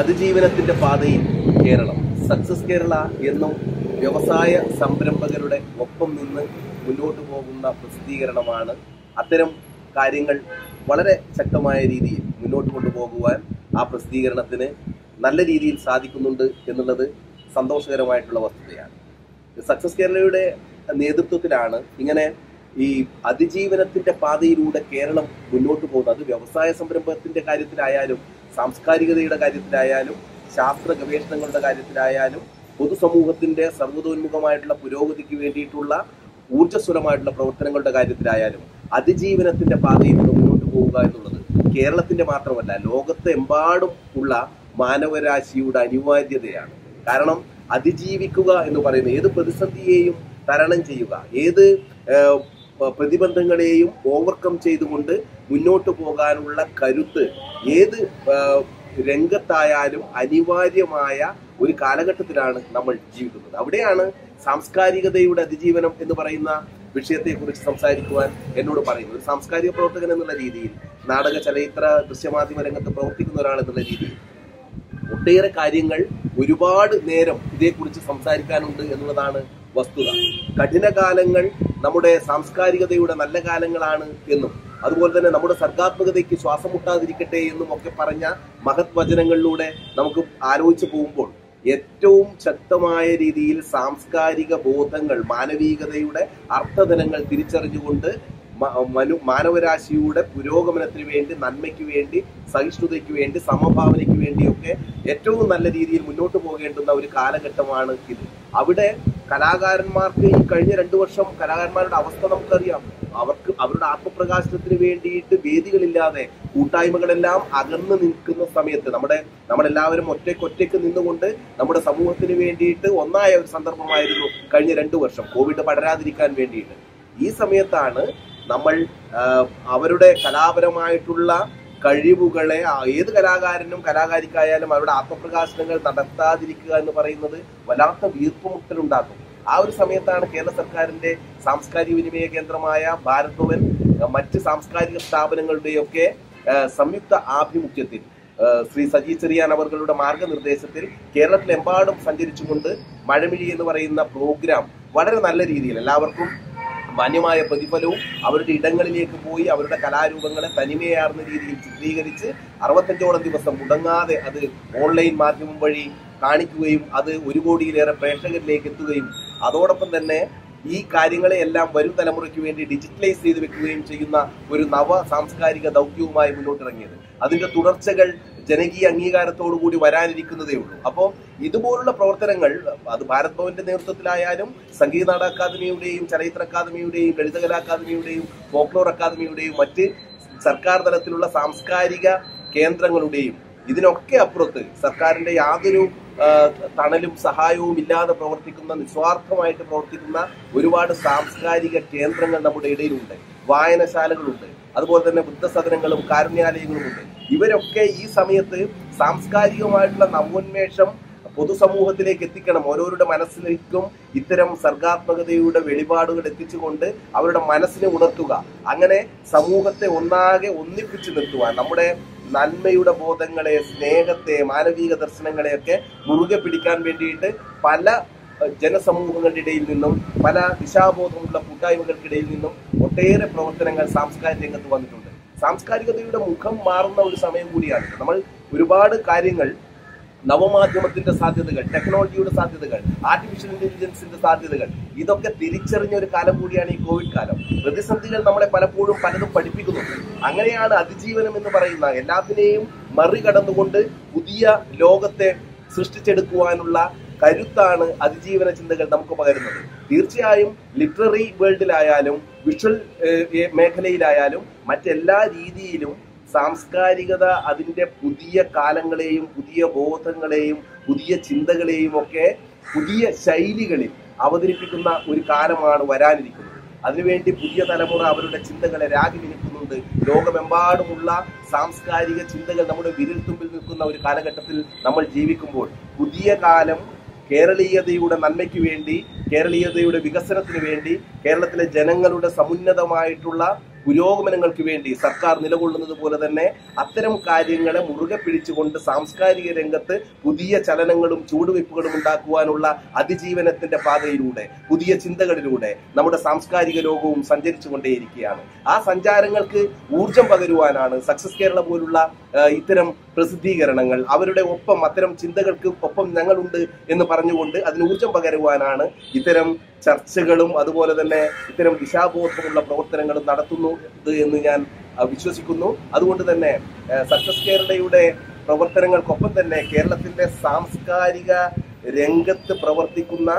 അതിജീവനത്തിന്റെ പാതയിൽ കേരളം സക്സസ് കേരള എന്നും വ്യവസായ സംരംഭകരുടെ ഒപ്പം നിന്ന് മുന്നോട്ട് പോകുന്ന പ്രസിദ്ധീകരണമാണ് അത്തരം കാര്യങ്ങൾ വളരെ ശക്തമായ രീതിയിൽ മുന്നോട്ട് കൊണ്ടുപോകുവാൻ ആ പ്രസിദ്ധീകരണത്തിന് നല്ല രീതിയിൽ സാധിക്കുന്നുണ്ട് എന്നുള്ളത് സന്തോഷകരമായിട്ടുള്ള വസ്തുതയാണ് സക്സസ് കേരളയുടെ നേതൃത്വത്തിലാണ് ഇങ്ങനെ ഈ അതിജീവനത്തിന്റെ പാതയിലൂടെ കേരളം മുന്നോട്ട് പോകുന്നത് അത് വ്യവസായ സംരംഭത്തിന്റെ കാര്യത്തിലായാലും സാംസ്കാരികതയുടെ കാര്യത്തിലായാലും ശാസ്ത്ര ഗവേഷണങ്ങളുടെ കാര്യത്തിലായാലും പൊതുസമൂഹത്തിന്റെ സർവ്വതോന്മുഖമായിട്ടുള്ള പുരോഗതിക്ക് വേണ്ടിയിട്ടുള്ള ഊർജ്ജസ്വലമായിട്ടുള്ള പ്രവർത്തനങ്ങളുടെ കാര്യത്തിലായാലും അതിജീവനത്തിന്റെ പാതയിലൂടെ മുന്നോട്ട് പോവുക എന്നുള്ളത് കേരളത്തിന്റെ മാത്രമല്ല ലോകത്തെമ്പാടും ഉള്ള മാനവരാശിയുടെ അനിവാര്യതയാണ് കാരണം അതിജീവിക്കുക എന്ന് പറയുന്നത് ഏത് പ്രതിസന്ധിയെയും തരണം ചെയ്യുക ഏത് ഏഹ്, പ- പ്രതിബന്ധങ്ങളെയും ഓവർകം ചെയ്തുകൊണ്ട് മുന്നോട്ട് പോകാനുള്ള കരുത്ത് ഏത് ഏഹ്, രംഗത്തായാലും അനിവാര്യമായ ഒരു കാലഘട്ടത്തിലാണ് നമ്മൾ ജീവിക്കുന്നത് അവിടെയാണ് സാംസ്കാരികതയുടെ അതിജീവനം എന്ന് പറയുന്ന വിഷയത്തെക്കുറിച്ച് സംസാരിക്കുവാൻ എന്നോട് പറയുന്നത് ഒരു സാംസ്കാരിക പ്രവർത്തകൻ എന്നുള്ള രീതിയിൽ നാടക ചലച്ചിത്ര ദൃശ്യമാധ്യമ രംഗത്ത് പ്രവർത്തിക്കുന്ന ഒരാൾ എന്നുള്ള രീതിയിൽ ഒട്ടേറെ കാര്യങ്ങൾ ഒരുപാട് നേരം ഇതേക്കുറിച്ച് സംസാരിക്കാനുണ്ട് എന്നുള്ളതാണ് വസ്തുത കഠിനകാലങ്ങൾ നമ്മുടെ സാംസ്കാരികതയുടെ നല്ല കാലങ്ങളാണ് എന്നും അതുപോലെ തന്നെ നമ്മുടെ സർഗാത്മകതയ്ക്ക് ശ്വാസം മുട്ടാതിരിക്കട്ടെ എന്നും ഒക്കെ പറഞ്ഞ മഹത് വചനങ്ങളിലൂടെ നമുക്ക് ആലോചിച്ച് പോകുമ്പോൾ ഏറ്റവും ശക്തമായ രീതിയിൽ സാംസ്കാരിക ബോധങ്ങൾ മാനവികതയുടെ അർത്ഥതലങ്ങൾ തിരിച്ചറിഞ്ഞുകൊണ്ട് മ- മനു മാനവരാശിയുടെ പുരോഗമനത്തിന് വേണ്ടി നന്മയ്ക്ക് വേണ്ടി സഹിഷ്ണുതയ്ക്ക് വേണ്ടി സമഭാവനയ്ക്ക് വേണ്ടിയൊക്കെ ഏറ്റവും നല്ല രീതിയിൽ മുന്നോട്ട് പോകേണ്ടുന്ന ഒരു കാലഘട്ടമാണ് ഇത് അവിടെ കലാകാരന്മാർക്ക് ഈ കഴിഞ്ഞ രണ്ടു വർഷം കലാകാരന്മാരുടെ അവസ്ഥ നമുക്കറിയാം അവർക്ക് അവരുടെ ആത്മപ്രകാശനത്തിന് വേണ്ടിയിട്ട് വേദികളില്ലാതെ കൂട്ടായ്മകളെല്ലാം അകന്നു നിൽക്കുന്ന സമയത്ത് നമ്മുടെ നമ്മളെല്ലാവരും ഒറ്റയ്ക്ക് ഒറ്റയ്ക്ക് നിന്നുകൊണ്ട് നമ്മുടെ സമൂഹത്തിന് വേണ്ടിയിട്ട് ഒന്നായ ഒരു സന്ദർഭമായിരുന്നു കഴിഞ്ഞ രണ്ടു വർഷം കോവിഡ് പടരാതിരിക്കാൻ വേണ്ടിയിട്ട് ഈ സമയത്താണ് നമ്മൾ ആ, അവരുടെ കലാപരമായിട്ടുള്ള കഴിവുകളെ ആ, ഏത് കലാകാരനും കലാകാരിക്കായാലും അവരുടെ ആത്മപ്രകാശനങ്ങൾ നടത്താതിരിക്കുക എന്ന് പറയുന്നത് വല്ലാത്ത വീർപ്പുമുട്ടലുണ്ടാക്കും ആ ഒരു സമയത്താണ് കേരള സർക്കാരിന്റെ സാംസ്കാരിക വിനിമയ കേന്ദ്രമായ ഭാരത് ഭവൻ ആ, മറ്റ് സാംസ്കാരിക സ്ഥാപനങ്ങളുടെയൊക്കെ ആ, സംയുക്ത ആഭിമുഖ്യത്തിൽ ആ, ശ്രീ സജി ചെറിയാൻ അവர்களுടെ മാർഗനിർദ്ദേശത്തിൽ കേരളത്തിലെമ്പാടും സഞ്ചരിച്ചുകൊണ്ട് മഴമിഴി എന്ന് പറയുന്ന പ്രോഗ്രാം വളരെ നല്ല രീതിയിൽ എല്ലാവർക്കും മാന്യമായ പ്രതിഫലവും അവരുടെ ഇടങ്ങളിലേക്ക് പോയി അവരുടെ കലാരൂപങ്ങളെ തനിമയാർന്ന രീതിയിൽ ചിത്രീകരിച്ച് അറുപത്തഞ്ചോളം ദിവസം മുടങ്ങാതെ അത് ഓൺലൈൻ മാധ്യമം വഴി കാണിക്കുകയും അത് ഒരു കോടിയിലേറെ പ്രേക്ഷകരിലേക്ക് എത്തുകയും അതോടൊപ്പം തന്നെ ഈ കാര്യങ്ങളെയെല്ലാം വരും തലമുറയ്ക്ക് വേണ്ടി ഡിജിറ്റലൈസ് ചെയ്ത് വെക്കുകയും ചെയ്യുന്ന ഒരു നവ സാംസ്കാരിക ദൗത്യവുമായി മുന്നോട്ടിറങ്ങിയത് അതിന്റെ തുടർച്ചകൾ ജനകീയ അംഗീകാരത്തോടു കൂടി വരാനിരിക്കുന്നതേ ഉള്ളൂ അപ്പോൾ ഇതുപോലുള്ള പ്രവർത്തനങ്ങൾ അത് ഭാരത് ഭവന്റെ നേതൃത്വത്തിലായാലും സംഗീത നാടക അക്കാദമിയുടെയും ചലച്ചിത്ര അക്കാദമിയുടെയും ലളിതകലാ അക്കാദമിയുടെയും ഫോക്ലോർ അക്കാദമിയുടെയും മറ്റ് സർക്കാർ തലത്തിലുള്ള സാംസ്കാരിക കേന്ദ്രങ്ങളുടെയും ഇതിനൊക്കെ അപ്പുറത്ത് സർക്കാരിന്റെ യാതൊരു ആ, തണലും സഹായവും ഇല്ലാതെ പ്രവർത്തിക്കുന്ന നിസ്വാർത്ഥമായിട്ട് പ്രവർത്തിക്കുന്ന ഒരുപാട് സാംസ്കാരിക കേന്ദ്രങ്ങൾ നമ്മുടെ ഇടയിലുണ്ട് വായനശാലകളുണ്ട് അതുപോലെ തന്നെ വൃദ്ധസദനങ്ങളും കാരുണ്യാലയങ്ങളുമുണ്ട് ഇവരൊക്കെ ഈ സമയത്ത് സാംസ്കാരികമായിട്ടുള്ള നവോന്മേഷം പൊതുസമൂഹത്തിലേക്ക് എത്തിക്കണം ഓരോരുടെ മനസ്സിലേക്കും ഇത്തരം സർഗാത്മകതയുടെ വെളിപാടുകൾ എത്തിച്ചുകൊണ്ട് അവരുടെ മനസ്സിനെ ഉണർത്തുക അങ്ങനെ സമൂഹത്തെ ഒന്നാകെ ഒന്നിപ്പിച്ചു നിർത്തുവാൻ നമ്മുടെ നന്മയുടെ ബോധങ്ങളെ സ്നേഹത്തെ മാനവിക ദർശനങ്ങളെയൊക്കെ മുറുകെ പിടിക്കാൻ വേണ്ടിയിട്ട് പല ഏഹ്, ജനസമൂഹങ്ങളുടെ ഇടയിൽ നിന്നും പല ദിശാബോധമുള്ള കൂട്ടായ്മകൾക്കിടയിൽ നിന്നും ഒട്ടേറെ പ്രവർത്തനങ്ങൾ സാംസ്കാരിക രംഗത്ത് വന്നിട്ടുണ്ട് സാംസ്കാരികതയുടെ മുഖം മാറുന്ന ഒരു സമയം കൂടിയാണ് നമ്മൾ ഒരുപാട് കാര്യങ്ങൾ നവമാധ്യമത്തിന്റെ സാധ്യതകൾ ടെക്നോളജിയുടെ സാധ്യതകൾ ആർട്ടിഫിഷ്യൽ ഇന്റലിജൻസിന്റെ സാധ്യതകൾ ഇതൊക്കെ തിരിച്ചറിഞ്ഞ ഒരു കാലം കൂടിയാണ് ഈ കോവിഡ് കാലം പ്രതിസന്ധികൾ നമ്മളെ പലപ്പോഴും പലതും പഠിപ്പിക്കുന്നുണ്ട് അങ്ങനെയാണ് അതിജീവനം എന്ന് പറയുന്ന എല്ലാത്തിനെയും മറികടന്നുകൊണ്ട് പുതിയ ലോകത്തെ സൃഷ്ടിച്ചെടുക്കുവാനുള്ള കരുത്താണ് അതിജീവന ചിന്തകൾ നമുക്ക് പകരുന്നത് തീർച്ചയായും ലിറ്റററി വേൾഡിലായാലും വിഷ്വൽ ഏഹ്, മേഖലയിലായാലും മറ്റെല്ലാ രീതിയിലും സാംസ്കാരികത അതിന്റെ പുതിയ കാലങ്ങളെയും പുതിയ ബോധങ്ങളെയും പുതിയ ചിന്തകളെയും ഒക്കെ പുതിയ ശൈലികളിൽ അവതരിപ്പിക്കുന്ന ഒരു കാലമാണ് വരാനിരിക്കുന്നത് അതിനുവേണ്ടി പുതിയ തലമുറ അവരുടെ ചിന്തകളെ രാഗി നിൽക്കുന്നുണ്ട് ലോകമെമ്പാടുമുള്ള സാംസ്കാരിക ചിന്തകൾ നമ്മുടെ വിരൽത്തുമ്പിൽ നിൽക്കുന്ന ഒരു കാലഘട്ടത്തിൽ നമ്മൾ ജീവിക്കുമ്പോൾ പുതിയ കാലം കേരളീയതയുടെ നന്മയ്ക്ക് വേണ്ടി കേരളീയതയുടെ വികസനത്തിന് വേണ്ടി കേരളത്തിലെ ജനങ്ങളുടെ സമുന്നതമായിട്ടുള്ള പുരോഗമനങ്ങൾക്ക് വേണ്ടി സർക്കാർ നിലകൊള്ളുന്നത് പോലെ തന്നെ അത്തരം കാര്യങ്ങളെ മുറുകെ പിടിച്ചുകൊണ്ട് സാംസ്കാരിക രംഗത്ത് പുതിയ ചലനങ്ങളും ചുവടുവയ്പ്പുകളും ഉണ്ടാക്കുവാനുള്ള അതിജീവനത്തിന്റെ പാതയിലൂടെ പുതിയ ചിന്തകളിലൂടെ നമ്മുടെ സാംസ്കാരിക ലോകവും സഞ്ചരിച്ചുകൊണ്ടേയിരിക്കുകയാണ് ആ സഞ്ചാരങ്ങൾക്ക് ഊർജം പകരുവാനാണ് സക്സസ് കേരള പോലുള്ള ആ, ഇത്തരം പ്രസിദ്ധീകരണങ്ങൾ അവരുടെ ഒപ്പം അത്തരം ചിന്തകൾക്ക് ഒപ്പം ഞങ്ങളുണ്ട് എന്ന് പറഞ്ഞുകൊണ്ട് അതിന് ഊർജം പകരുവാനാണ് ഇത്തരം ചർച്ചകളും അതുപോലെ തന്നെ ഇത്തരം ദിശാബോധമുള്ള പ്രവർത്തനങ്ങളും നടത്തുന്നു ഇത് എന്ന് ഞാൻ ആ, വിശ്വസിക്കുന്നു അതുകൊണ്ട് തന്നെ സക്സസ് കേരളയുടെ പ്രവർത്തനങ്ങൾക്കൊപ്പം തന്നെ കേരളത്തിന്റെ സാംസ്കാരിക രംഗത്ത് പ്രവർത്തിക്കുന്ന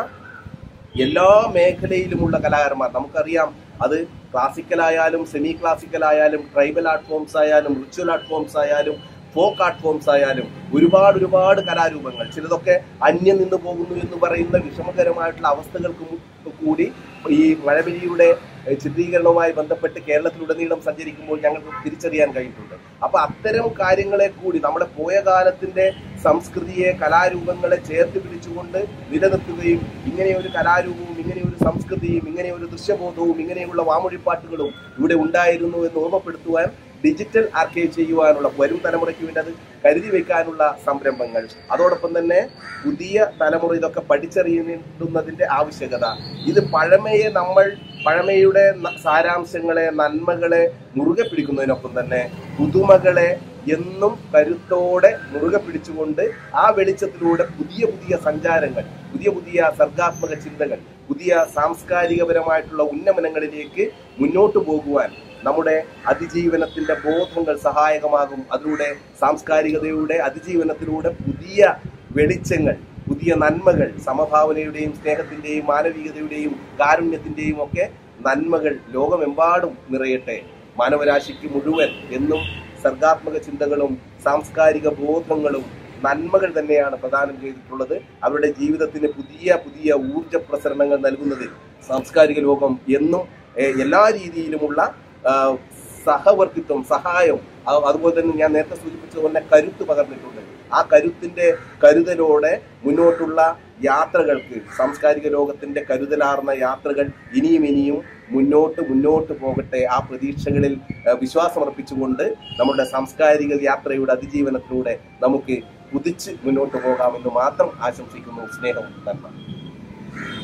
എല്ലാ മേഖലയിലുമുള്ള കലാകാരന്മാർ നമുക്കറിയാം അത് ക്ലാസിക്കലായാലും സെമി ക്ലാസിക്കലായാലും ട്രൈബൽ ആർട്ട് ഫോംസ് ആയാലും റിച്വൽ ആർട്ട് ഫോംസ് ആയാലും ഫോക്ക് ആർട്ട് ഫോംസ് ആയാലും ഒരുപാട് ഒരുപാട് കലാരൂപങ്ങൾ ചിലതൊക്കെ അന്യം നിന്ന് പോകുന്നു എന്ന് പറയുന്ന വിഷമകരമായിട്ടുള്ള അവസ്ഥകൾക്ക് മു- കൂടി ഈ മഴവിലിയുടെ ഏഹ്, ചിത്രീകരണവുമായി ബന്ധപ്പെട്ട് കേരളത്തിലുടനീളം സഞ്ചരിക്കുമ്പോൾ ഞങ്ങൾക്ക് തിരിച്ചറിയാൻ കഴിഞ്ഞിട്ടുണ്ട് അപ്പൊ അത്തരം കാര്യങ്ങളെ കൂടി നമ്മുടെ പോയ കാലത്തിന്റെ സംസ്കൃതിയെ കലാരൂപങ്ങളെ ചേർത്ത് പിടിച്ചുകൊണ്ട് നിലനിർത്തുകയും ഇങ്ങനെ ഒരു കലാരൂപവും ഇങ്ങനെ ഒരു സംസ്കൃതിയും ഇങ്ങനെ ഒരു ദൃശ്യബോധവും ഇങ്ങനെയുള്ള വാമൊഴിപ്പാട്ടുകളും ഇവിടെ ഉണ്ടായിരുന്നു എന്ന് ഓർമ്മപ്പെടുത്തുവാൻ ഡിജിറ്റൽ ആർക്കൈവ് ചെയ്യുവാനുള്ള വരും തലമുറയ്ക്ക് വേണ്ടി അത് കരുതി വെക്കാനുള്ള സംരംഭങ്ങൾ അതോടൊപ്പം തന്നെ പുതിയ തലമുറ ഇതൊക്കെ പഠിച്ചറിയുന്നതിന്റെ ആവശ്യകത ഇത് പഴമയെ നമ്മൾ പഴമയുടെ ന- സാരാംശങ്ങളെ നന്മകളെ മുറുകെ പിടിക്കുന്നതിനൊപ്പം തന്നെ പുതുമകളെ എന്നും കരുത്തോടെ മുറുകെ പിടിച്ചുകൊണ്ട് ആ വെളിച്ചത്തിലൂടെ പുതിയ പുതിയ സഞ്ചാരങ്ങൾ പുതിയ പുതിയ സർഗാത്മക ചിന്തകൾ പുതിയ സാംസ്കാരികപരമായിട്ടുള്ള ഉന്നമനങ്ങളിലേക്ക് മുന്നോട്ട് പോകുവാൻ നമ്മുടെ അതിജീവനത്തിന്റെ ബോധങ്ങൾ സഹായകമാകും അതിലൂടെ സാംസ്കാരികതയുടെ അതിജീവനത്തിലൂടെ പുതിയ വെളിച്ചങ്ങൾ പുതിയ നന്മകൾ സമഭാവനയുടെയും സ്നേഹത്തിന്റെയും മാനവികതയുടെയും കാരുണ്യത്തിന്റെയും ഒക്കെ നന്മകൾ ലോകമെമ്പാടും നിറയട്ടെ മാനവരാശിക്ക് മുഴുവൻ എന്നും സർഗാത്മക ചിന്തകളും സാംസ്കാരിക ബോധങ്ങളും നന്മകൾ തന്നെയാണ് പ്രദാനം ചെയ്തിട്ടുള്ളത് അവരുടെ ജീവിതത്തിന് പുതിയ പുതിയ ഊർജ പ്രസരണങ്ങൾ നൽകുന്നതിൽ സാംസ്കാരിക ലോകം എന്നും ഏഹ്, എല്ലാ രീതിയിലുമുള്ള ആ, സഹവർത്തിത്വം സഹായം അ- അതുപോലെ തന്നെ ഞാൻ നേരത്തെ സൂചിപ്പിച്ചതുപോലെ കരുത്ത് പകർന്നിട്ടുണ്ട് ആ കരുത്തിന്റെ കരുതലോടെ മുന്നോട്ടുള്ള യാത്രകൾക്ക് സാംസ്കാരിക ലോകത്തിന്റെ കരുതലാർന്ന യാത്രകൾ ഇനിയും ഇനിയും മുന്നോട്ട് മുന്നോട്ട് പോകട്ടെ ആ പ്രതീക്ഷകളിൽ ഏഹ്, വിശ്വാസമർപ്പിച്ചുകൊണ്ട് നമ്മുടെ സാംസ്കാരിക യാത്രയുടെ അതിജീവനത്തിലൂടെ നമുക്ക് കുതിച്ച് മുന്നോട്ട് പോകാമെന്ന് മാത്രം ആശംസിക്കുന്നു സ്നേഹം നന്മ